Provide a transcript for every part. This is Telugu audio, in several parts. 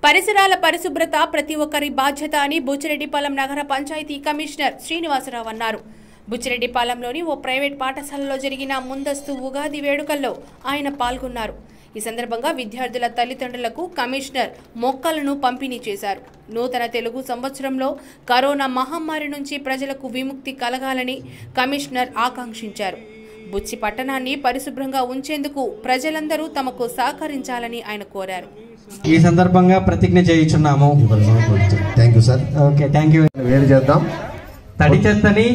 పరిసరాల పరిశుభ్రత ప్రతి ఒక్కరి బాధ్యత అని బుచ్చిరెడ్డిపాలెం నగర పంచాయతీ కమిషనర్ శ్రీనివాసరావు అన్నారు బుచ్చిరెడ్డిపాలెంలోని ఓ ప్రైవేట్ పాఠశాలలో జరిగిన ముందస్తు ఉగాది వేడుకల్లో ఆయన పాల్గొన్నారు ఈ సందర్భంగా విద్యార్థుల తల్లిదండ్రులకు కమిషనర్ మొక్కలను పంపిణీ చేశారు నూతన తెలుగు సంవత్సరంలో కరోనా మహమ్మారి నుంచి ప్రజలకు విముక్తి కలగాలని కమిషనర్ ఆకాంక్షించారు బుచ్చి పట్టణాన్ని పరిశుభ్రంగా ఉంచేందుకు ప్రజలందరూ తమకు సహకరించాలని ఆయన కోరారు ఈ సందర్భంగా ప్రతిజ్ఞ చేయించున్నాము thank you sir okay thank you వేరు చేద్దాం తడి చెత్తని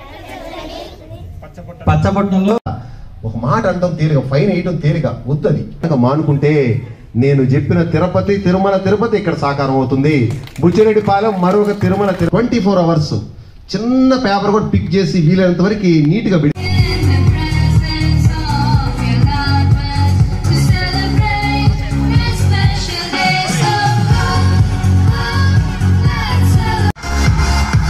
పచ్చబొట్టంలో ఒక మాట అంటాం తేలిక ఫైన్ వేయటం తేలిక వద్దది కనుక మానుకుంటే నేను చెప్పిన తిరుపతి తిరుమల తిరుపతి ఇక్కడ సాకారం అవుతుంది బుచ్చిరెడ్డిపాలెం మరొక తిరుమల ట్వంటీ ఫోర్ అవర్స్ చిన్న పేపర్ కూడా పిక్ చేసి వీలైనంత వరకు నీట్ గా బిడి- In the presence of your loved ones to celebrate this special day. So come, come, let's celebrate.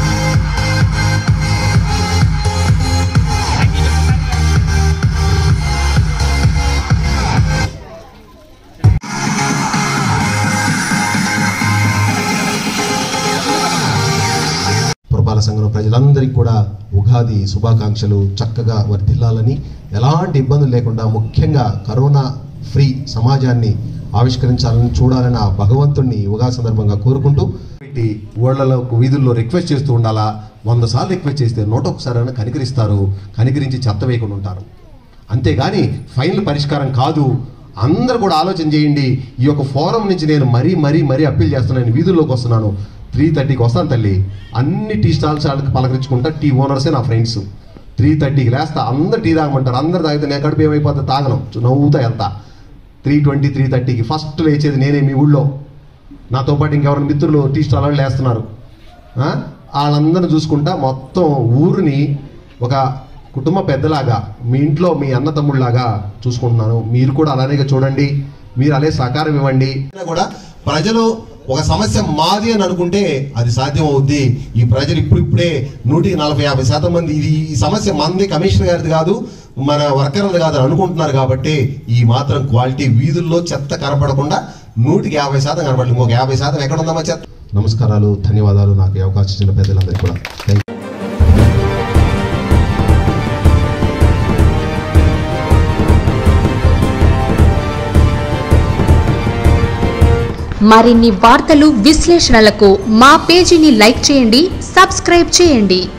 పురపాలక సంఘం ప్రజలందరికీ కూడా ఉగాది శుభాకాంక్షలు చక్కగా వర్ధిల్లాలని ఎలాంటి ఇబ్బందులు లేకుండా ముఖ్యంగా కరోనా ఫ్రీ సమాజాన్ని ఆవిష్కరించాలని చూడాలని ఆ భగవంతుణ్ణి ఉగాది సందర్భంగా కోరుకుంటూ పెట్టి ఊళ్ళలో వీధుల్లో రిక్వెస్ట్ చేస్తూ ఉండాలా వంద సార్లు రిక్వెస్ట్ చేస్తే నూట ఒకసారి కనికరిస్తారు కనికరించి చెత్త వేయకుండా ఉంటారు అంతేగాని ఫైనల్ పరిష్కారం కాదు అందరూ కూడా ఆలోచన చేయండి ఈ యొక్క ఫోరం నుంచి నేను మరీ మరీ మరీ అప్పీల్ చేస్తున్నాను వీధుల్లోకి వస్తున్నాను త్రీ థర్టీకి వస్తాను తల్లి అన్ని టీ స్టాల్స్ వాళ్ళకి పలకరించుకుంటా టీ ఓనర్సే నా ఫ్రెండ్స్ త్రీ థర్టీకి లేస్తా అందరు టీ తాగమంటారు అందరు తాగితే నేను కడుపు ఏమైపోతుంది తాగను నవ్వుతా వెళ్తా త్రీ ట్వంటీ త్రీ థర్టీకి ఫస్ట్ లేచేది నేనే మీ ఊళ్ళో నాతో పాటు ఇంకెవరైనా మిత్రులు టీ స్టాల్ వాళ్ళు లేస్తున్నారు ఆ? వాళ్ళందరిని చూసుకుంటా మొత్తం ఊరిని ఒక కుటుంబ పెద్దలాగా మీ ఇంట్లో మీ అన్న తమ్ముళ్ళలాగా చూసుకుంటున్నాను మీరు కూడా అలానే చూడండి మీరు అలే సహకారం ఇవ్వండి కూడా ప్రజలు ఒక సమస్య మాది అని అనుకుంటే అది సాధ్యం అవుద్ది ఈ ప్రజలు ఇప్పుడు ఇప్పుడే నూటికి నలభై యాభై శాతం మంది ఇది ఈ సమస్య మంది కమిషనర్ గారిది కాదు మన వర్కర్లది కాదు అని అనుకుంటున్నారు కాబట్టి ఈ మాత్రం క్వాలిటీ వీధుల్లో చెత్త కనపడకుండా నూటికి యాభై శాతం కనపడలేదు ఇంకొక యాభై శాతం ఎక్కడ ఉందమ్మా చెత్త నమస్కారాలు ధన్యవాదాలు నాకు ఈ అవకాశం ఇచ్చిన పెద్దలందరికీ కూడా థ్యాంక్ యూ మరిన్ని వార్తలు విశ్లేషణలకు మా పేజీని లైక్ చేయండి సబ్స్క్రైబ్ చేయండి